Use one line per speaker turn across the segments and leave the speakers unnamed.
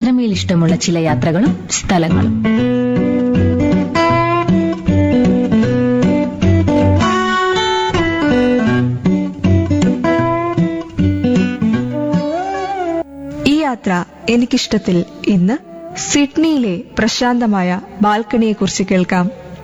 അത്രമേൽ ഇഷ്ടമുള്ള ചില യാത്രകളും സ്ഥലങ്ങളും
ഈ യാത്ര എനിക്കിഷ്ടത്തിൽ ഇന്ന് സിഡ്നിയിലെ പ്രശാന്തമായ ബാൽക്കണിയെക്കുറിച്ച് കേൾക്കാം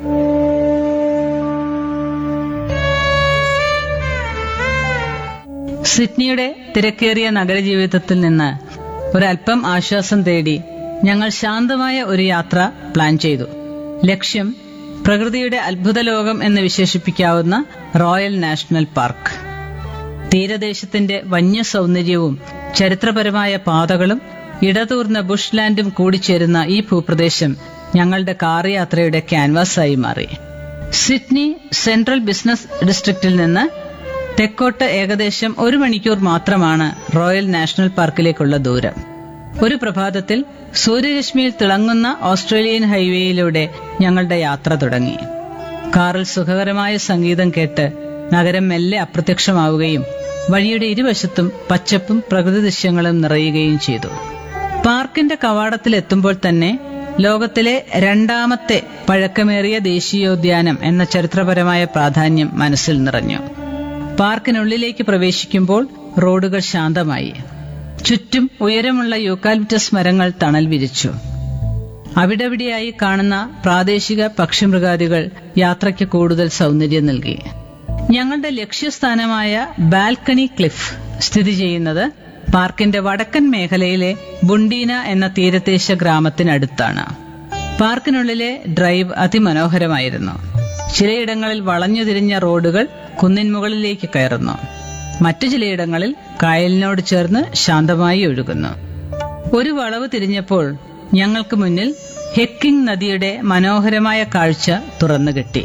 സിഡ്നിയുടെ തിരക്കേറിയ നഗരജീവിതത്തിൽ നിന്ന് ഒരല്പം ആശ്വാസം തേടി ഞങ്ങൾ ശാന്തമായ ഒരു യാത്ര പ്ലാൻ ചെയ്തു ലക്ഷ്യം പ്രകൃതിയുടെ അത്ഭുത ലോകം എന്ന് വിശേഷിപ്പിക്കാവുന്ന റോയൽ നാഷണൽ പാർക്ക് തീരദേശത്തിന്റെ വന്യ സൗന്ദര്യവും ചരിത്രപരമായ പാതകളും ഇടതൂർന്ന ബുഷ് ലാൻഡും കൂടിച്ചേരുന്ന ഈ ഭൂപ്രദേശം ഞങ്ങളുടെ കാർ യാത്രയുടെ ക്യാൻവാസായി മാറി സിഡ്നി സെൻട്രൽ ബിസിനസ് ഡിസ്ട്രിക്റ്റിൽ നിന്ന് തെക്കോട്ട് ഏകദേശം ഒരു മണിക്കൂർ മാത്രമാണ് റോയൽ നാഷണൽ പാർക്കിലേക്കുള്ള ദൂരം ഒരു പ്രഭാതത്തിൽ സൂര്യരശ്മിയിൽ തിളങ്ങുന്ന ഓസ്ട്രേലിയൻ ഹൈവേയിലൂടെ ഞങ്ങളുടെ യാത്ര തുടങ്ങി കാറിൽ സുഖകരമായ സംഗീതം കേട്ട് നഗരം മെല്ലെ അപ്രത്യക്ഷമാവുകയും വഴിയുടെ ഇരുവശത്തും പച്ചപ്പും പ്രകൃതി ദൃശ്യങ്ങളും നിറയുകയും ചെയ്തു പാർക്കിന്റെ കവാടത്തിൽ എത്തുമ്പോൾ തന്നെ ലോകത്തിലെ രണ്ടാമത്തെ പഴക്കമേറിയ ദേശീയോദ്യാനം എന്ന ചരിത്രപരമായ പ്രാധാന്യം മനസ്സിൽ നിറഞ്ഞു പാർക്കിനുള്ളിലേക്ക് പ്രവേശിക്കുമ്പോൾ റോഡുകൾ ശാന്തമായി ചുറ്റും ഉയരമുള്ള യൂക്കാലിപ്റ്റസ് മരങ്ങൾ തണൽ വിരിച്ചു അവിടെവിടെയായി കാണുന്ന പ്രാദേശിക പക്ഷിമൃഗാദികൾ യാത്രയ്ക്ക് കൂടുതൽ സൗന്ദര്യം നൽകി ഞങ്ങളുടെ ലക്ഷ്യസ്ഥാനമായ ബാൽക്കണി ക്ലിഫ് സ്ഥിതി ചെയ്യുന്നത് പാർക്കിന്റെ വടക്കൻ മേഖലയിലെ ബുണ്ടീന എന്ന തീരദേശ ഗ്രാമത്തിനടുത്താണ് പാർക്കിനുള്ളിലെ ഡ്രൈവ് അതിമനോഹരമായിരുന്നു ചിലയിടങ്ങളിൽ വളഞ്ഞു തിരിഞ്ഞ റോഡുകൾ കുന്നിൻ മുകളിലേക്ക് കയറുന്നു മറ്റു ചിലയിടങ്ങളിൽ കായലിനോട് ചേർന്ന് ശാന്തമായി ഒഴുകുന്നു ഒരു വളവ് തിരിഞ്ഞപ്പോൾ ഞങ്ങൾക്ക് മുന്നിൽ ഹെക്കിംഗ് നദിയുടെ മനോഹരമായ കാഴ്ച തുറന്നു കിട്ടി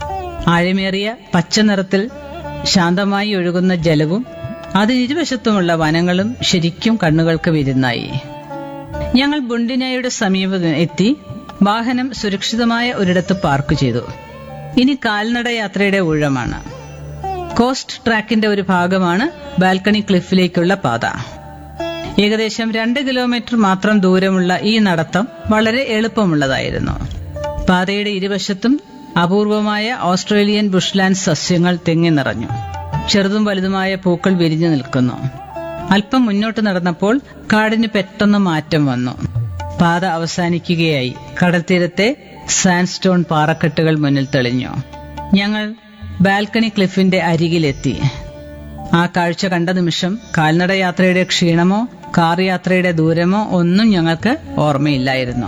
ആഴമേറിയ പച്ച നിറത്തിൽ ശാന്തമായി ഒഴുകുന്ന ജലവും അതിനിരുവശത്തുമുള്ള വനങ്ങളും ശരിക്കും കണ്ണുകൾക്ക് വിരുന്നായി ഞങ്ങൾ ബുണ്ടിനയുടെ സമീപം എത്തി വാഹനം സുരക്ഷിതമായ ഒരിടത്ത് പാർക്ക് ചെയ്തു ഇനി കാൽനട യാത്രയുടെ ഊഴമാണ് കോസ്റ്റ് ട്രാക്കിന്റെ ഒരു ഭാഗമാണ് ബാൽക്കണി ക്ലിഫിലേക്കുള്ള പാത ഏകദേശം രണ്ട് കിലോമീറ്റർ മാത്രം ദൂരമുള്ള ഈ നടത്തം വളരെ എളുപ്പമുള്ളതായിരുന്നു പാതയുടെ ഇരുവശത്തും അപൂർവമായ ഓസ്ട്രേലിയൻ ബുഷ്ലാൻഡ് സസ്യങ്ങൾ തെങ്ങി നിറഞ്ഞു ചെറുതും വലുതുമായ പൂക്കൾ വിരിഞ്ഞു നിൽക്കുന്നു അല്പം മുന്നോട്ട് നടന്നപ്പോൾ കാടിന് പെട്ടെന്ന് മാറ്റം വന്നു പാത അവസാനിക്കുകയായി കടൽത്തീരത്തെ സാൻഡ്സ്റ്റോൺ പാറക്കെട്ടുകൾ മുന്നിൽ തെളിഞ്ഞു ഞങ്ങൾ ബാൽക്കണി ക്ലിഫിന്റെ അരികിലെത്തി ആ കാഴ്ച കണ്ട നിമിഷം കാൽനട യാത്രയുടെ ക്ഷീണമോ കാർ യാത്രയുടെ ദൂരമോ ഒന്നും ഞങ്ങൾക്ക് ഓർമ്മയില്ലായിരുന്നു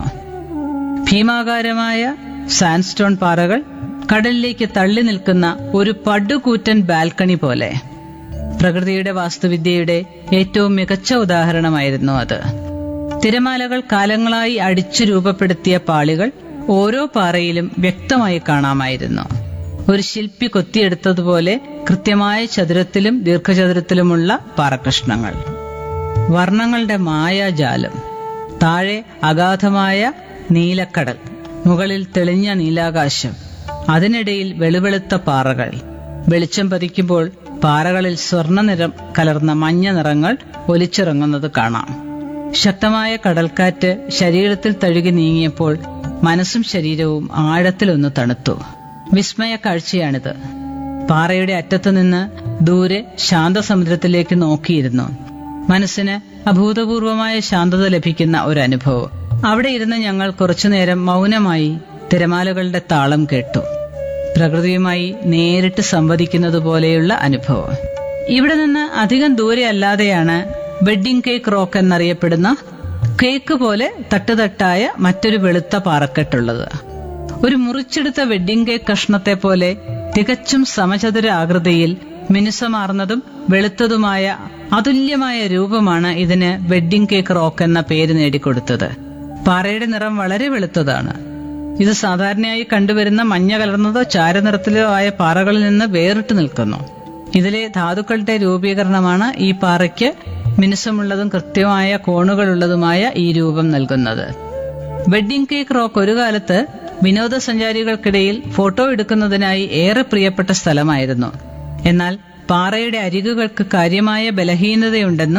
ഭീമാകാരമായ സാൻഡ്സ്റ്റോൺ പാറകൾ കടലിലേക്ക് തള്ളി നിൽക്കുന്ന ഒരു പടുകൂറ്റൻ ബാൽക്കണി പോലെ പ്രകൃതിയുടെ വാസ്തുവിദ്യയുടെ ഏറ്റവും മികച്ച ഉദാഹരണമായിരുന്നു അത് തിരമാലകൾ കാലങ്ങളായി അടിച്ചു രൂപപ്പെടുത്തിയ പാളികൾ ഓരോ പാറയിലും വ്യക്തമായി കാണാമായിരുന്നു ഒരു ശില്പി കൊത്തിയെടുത്തതുപോലെ കൃത്യമായ ചതുരത്തിലും ദീർഘചതുരത്തിലുമുള്ള പാറകഷ്ണങ്ങൾ വർണ്ണങ്ങളുടെ മായാജാലം താഴെ അഗാധമായ നീലക്കടൽ മുകളിൽ തെളിഞ്ഞ നീലാകാശം അതിനിടയിൽ വെളുവെളുത്ത പാറകൾ വെളിച്ചം പതിക്കുമ്പോൾ പാറകളിൽ സ്വർണ്ണ നിറം കലർന്ന മഞ്ഞ നിറങ്ങൾ ഒലിച്ചിറങ്ങുന്നത് കാണാം ശക്തമായ കടൽക്കാറ്റ് ശരീരത്തിൽ തഴുകി നീങ്ങിയപ്പോൾ മനസ്സും ശരീരവും ആഴത്തിലൊന്ന് തണുത്തു വിസ്മയ കാഴ്ചയാണിത് പാറയുടെ അറ്റത്തു നിന്ന് ദൂരെ ശാന്തസമുദ്രത്തിലേക്ക് നോക്കിയിരുന്നു മനസ്സിന് അഭൂതപൂർവമായ ശാന്തത ലഭിക്കുന്ന ഒരു അനുഭവം അവിടെ ഇരുന്ന് ഞങ്ങൾ കുറച്ചുനേരം മൗനമായി തിരമാലകളുടെ താളം കേട്ടു പ്രകൃതിയുമായി നേരിട്ട് സംവദിക്കുന്നത് പോലെയുള്ള അനുഭവം ഇവിടെ നിന്ന് അധികം ദൂരെ അല്ലാതെയാണ് വെഡ്ഡിംഗ് കേക്ക് റോക്ക് എന്നറിയപ്പെടുന്ന കേക്ക് പോലെ തട്ടുതട്ടായ മറ്റൊരു വെളുത്ത പാറക്കെട്ടുള്ളത് ഒരു മുറിച്ചെടുത്ത വെഡ്ഡിംഗ് കേക്ക് കഷ്ണത്തെ പോലെ തികച്ചും സമചതുര ആകൃതിയിൽ മിനുസമാർന്നതും വെളുത്തതുമായ അതുല്യമായ രൂപമാണ് ഇതിന് വെഡ്ഡിംഗ് കേക്ക് റോക്ക് എന്ന പേര് നേടിക്കൊടുത്തത് പാറയുടെ നിറം വളരെ വെളുത്തതാണ് ഇത് സാധാരണയായി കണ്ടുവരുന്ന മഞ്ഞ കലർന്നതോ ചാരനിറത്തിലോ ആയ പാറകളിൽ നിന്ന് വേറിട്ട് നിൽക്കുന്നു ഇതിലെ ധാതുക്കളുടെ രൂപീകരണമാണ് ഈ പാറയ്ക്ക് മിനുസമുള്ളതും കൃത്യമായ കോണുകളുള്ളതുമായ ഈ രൂപം നൽകുന്നത് വെഡ്ഡിംഗ് കേക്ക് റോക്ക് ഒരു കാലത്ത് വിനോദസഞ്ചാരികൾക്കിടയിൽ ഫോട്ടോ എടുക്കുന്നതിനായി ഏറെ പ്രിയപ്പെട്ട സ്ഥലമായിരുന്നു എന്നാൽ പാറയുടെ അരികുകൾക്ക് കാര്യമായ ബലഹീനതയുണ്ടെന്നും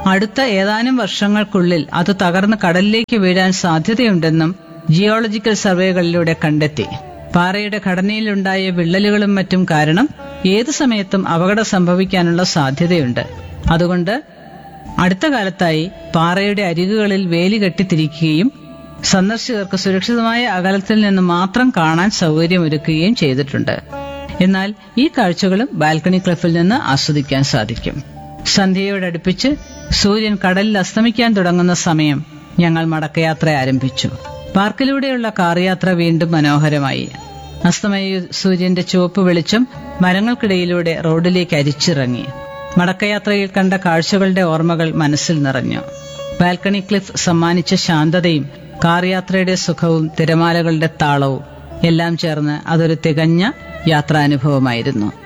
അടുത്ത ഏതാനും വർഷങ്ങൾക്കുള്ളിൽ അത് തകർന്ന് കടലിലേക്ക് വീഴാൻ സാധ്യതയുണ്ടെന്നും ജിയോളജിക്കൽ സർവേകളിലൂടെ കണ്ടെത്തി പാറയുടെ ഘടനയിലുണ്ടായ വിള്ളലുകളും മറ്റും കാരണം ഏതു സമയത്തും അപകടം സംഭവിക്കാനുള്ള സാധ്യതയുണ്ട് അതുകൊണ്ട് അടുത്ത കാലത്തായി പാറയുടെ അരികുകളിൽ വേലി കെട്ടിത്തിരിക്കുകയും സന്ദർശകർക്ക് സുരക്ഷിതമായ അകലത്തിൽ നിന്ന് മാത്രം കാണാൻ സൗകര്യമൊരുക്കുകയും ചെയ്തിട്ടുണ്ട് എന്നാൽ ഈ കാഴ്ചകളും ബാൽക്കണി ക്ലിഫിൽ നിന്ന് ആസ്വദിക്കാൻ സാധിക്കും സന്ധ്യയോടടുപ്പിച്ച് സൂര്യൻ കടലിൽ അസ്തമിക്കാൻ തുടങ്ങുന്ന സമയം ഞങ്ങൾ മടക്കയാത്ര ആരംഭിച്ചു പാർക്കിലൂടെയുള്ള കാർ യാത്ര വീണ്ടും മനോഹരമായി അസ്തമയ സൂര്യന്റെ ചുവപ്പ് വെളിച്ചം മരങ്ങൾക്കിടയിലൂടെ റോഡിലേക്ക് അരിച്ചിറങ്ങി മടക്കയാത്രയിൽ കണ്ട കാഴ്ചകളുടെ ഓർമ്മകൾ മനസ്സിൽ നിറഞ്ഞു ബാൽക്കണി ക്ലിഫ് സമ്മാനിച്ച ശാന്തതയും കാർ യാത്രയുടെ സുഖവും തിരമാലകളുടെ താളവും എല്ലാം ചേർന്ന് അതൊരു തികഞ്ഞ യാത്രാനുഭവമായിരുന്നു